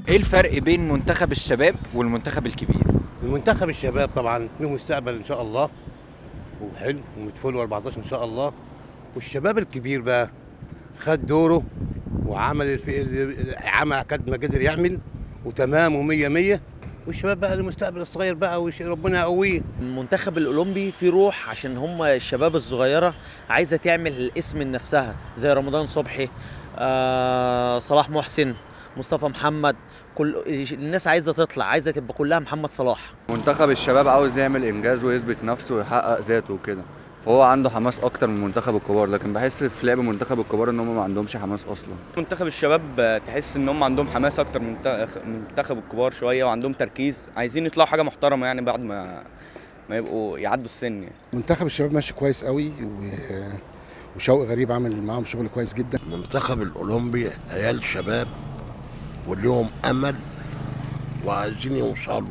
ايه الفرق بين منتخب الشباب والمنتخب الكبير المنتخب الشباب طبعا له مستقبل ان شاء الله وحلو ومتفول 14 ان شاء الله والشباب الكبير بقى خد دوره وعمل الف... عمل قد ما قدر يعمل وتمام ومية مية والشباب بقى المستقبل الصغير بقى وش ربنا يقويه المنتخب الاولمبي فيه روح عشان هم الشباب الصغيره عايزه تعمل الاسم لنفسها زي رمضان صبحي آه صلاح محسن مصطفى محمد كل الناس عايزه تطلع عايزه تبقى كلها محمد صلاح منتخب الشباب عاوز يعمل انجاز ويثبت نفسه ويحقق ذاته وكده فهو عنده حماس اكتر من منتخب الكبار لكن بحس في لعب منتخب الكبار ان هم ما عندهمش حماس اصلا منتخب الشباب تحس ان هم عندهم حماس اكتر من منتخ- من منتخب الكبار شويه وعندهم تركيز عايزين يطلعوا حاجه محترمه يعني بعد ما ما يبقوا يعدوا السن يعني. منتخب الشباب ماشي كويس قوي و... وشوقي غريب عامل معاهم شغل كويس جدا المنتخب الاولمبي عيال شباب وليهم امل وعايزين يوصلوا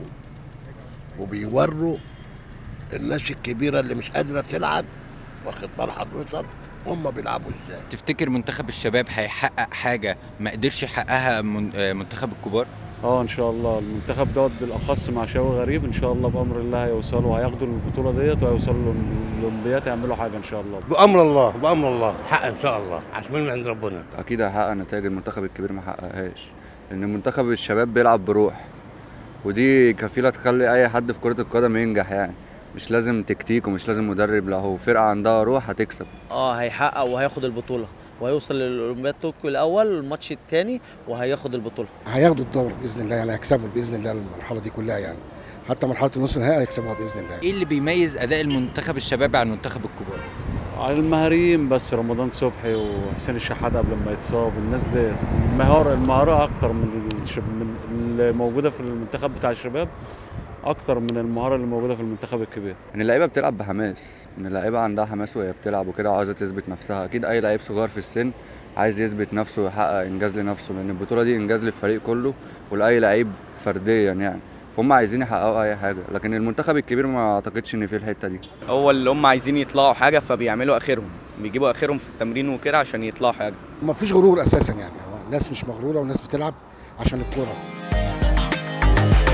وبيوروا الناس الكبيره اللي مش قادره تلعب واخد بال حضرتك هم بيلعبوا ازاي تفتكر منتخب الشباب هيحقق حاجه ما قدرش يحققها من- آه، منتخب الكبار اه ان شاء الله المنتخب دوت بالاخص مع شاوي غريب ان شاء الله بامر الله هيوصلوا هياخدوا البطوله ديت وهيوصلوا الاولمبياد يعملوا حاجه ان شاء الله بامر الله بامر الله حق ان شاء الله عشان من عند ربنا اكيد هيحقق نتائج المنتخب الكبير ما حققهاش لان منتخب الشباب بيلعب بروح ودي كفيله تخلي اي حد في كره القدم ينجح يعني مش لازم تكتيك ومش لازم مدرب لا هو فرقه عندها روح هتكسب اه هيحقق وهياخد البطوله وهيوصل للاولمبياد طوكيو الاول الماتش الثاني وهياخد البطوله هياخدوا الدوري باذن الله يعني هيكسبوا باذن الله المرحله دي كلها يعني حتى مرحله النص النهائي هيكسبوها باذن الله ايه اللي بيميز اداء المنتخب الشباب عن المنتخب الكبار على المهاريين بس رمضان صبحي وحسين الشحات قبل ما يتصاب الناس دي المهاره المهاره اكتر من الشب... من اللي موجوده في المنتخب بتاع الشباب اكتر من المهاره اللي موجوده في المنتخب الكبير ان اللعيبه بتلعب بحماس ان اللعيبه عندها حماس وهي بتلعب وكده وعايزه تثبت نفسها اكيد اي لعيب صغير في السن عايز يثبت نفسه ويحقق انجاز لنفسه لان البطوله دي انجاز للفريق كله ولاي لعيب فرديا يعني فهم عايزين يحققوا اي حاجه لكن المنتخب الكبير ما اعتقدش ان فيه الحته دي هو اللي هم عايزين يطلعوا حاجه فبيعملوا اخرهم بيجيبوا اخرهم في التمرين وكده عشان يطلعوا حاجه ما فيش غرور اساسا يعني هو الناس مش مغروره والناس بتلعب عشان الكوره